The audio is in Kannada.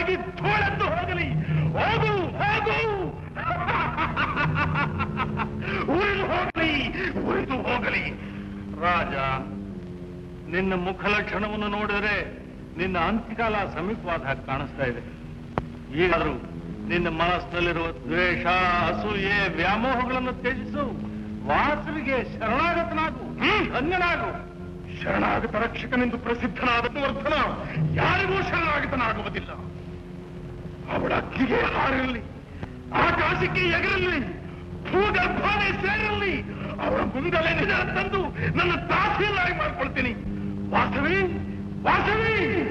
ನಾಶವಾಗಿ ಧೂಳೆದ್ದು ಹೋಗಲಿ ಹೋಗು ಹೋಗು ಉರಿದು ಹೋಗಲಿ ಉರಿದು ಹೋಗಲಿ ರಾಜ ನಿನ್ನ ಮುಖಲಕ್ಷಣವನ್ನು ನೋಡಿದರೆ ನಿನ್ನ ಅಂತ್ಯಕಾಲ ಸಮೀಪವಾದ ಹಾಗೆ ಕಾಣಿಸ್ತಾ ಇದೆ ಈಗಾದರೂ ನಿನ್ನ ಮನಸ್ಸಿನಲ್ಲಿರುವ ದ್ವೇಷ ಅಸೂಯೆ ವ್ಯಾಮೋಹಗಳನ್ನು ತ್ಯಜಿಸು ವಾಸುವಿಗೆ ಶರಣಾಗತನಾಗು ಧನ್ಯನಾಗು ಶರಣಾಗತ ರಕ್ಷಕನೆಂದು ಪ್ರಸಿದ್ಧನಾದ ವರ್ಧನ ಯಾರಿಗೂ ಶರಣಾಗತನಾಗುವುದಿಲ್ಲ ಅವಳ ಅಕ್ಕಿಗೆ ಹಾರಿರಲಿ ಆಕಾಶಕ್ಕೆ ಎಗರಲಿ ಭೂಗರ್ಭಾನೆ ಸೇರಿರಲಿ ಅವಳ ಮುಂದಲೇ ನಿಜ ತಂದು ನನ್ನ ತಾಸಿಯನ್ನಾಗಿ ಮಾಡ್ಕೊಳ್ತೀನಿ ವಾಸವಿ ವಾಸವಿ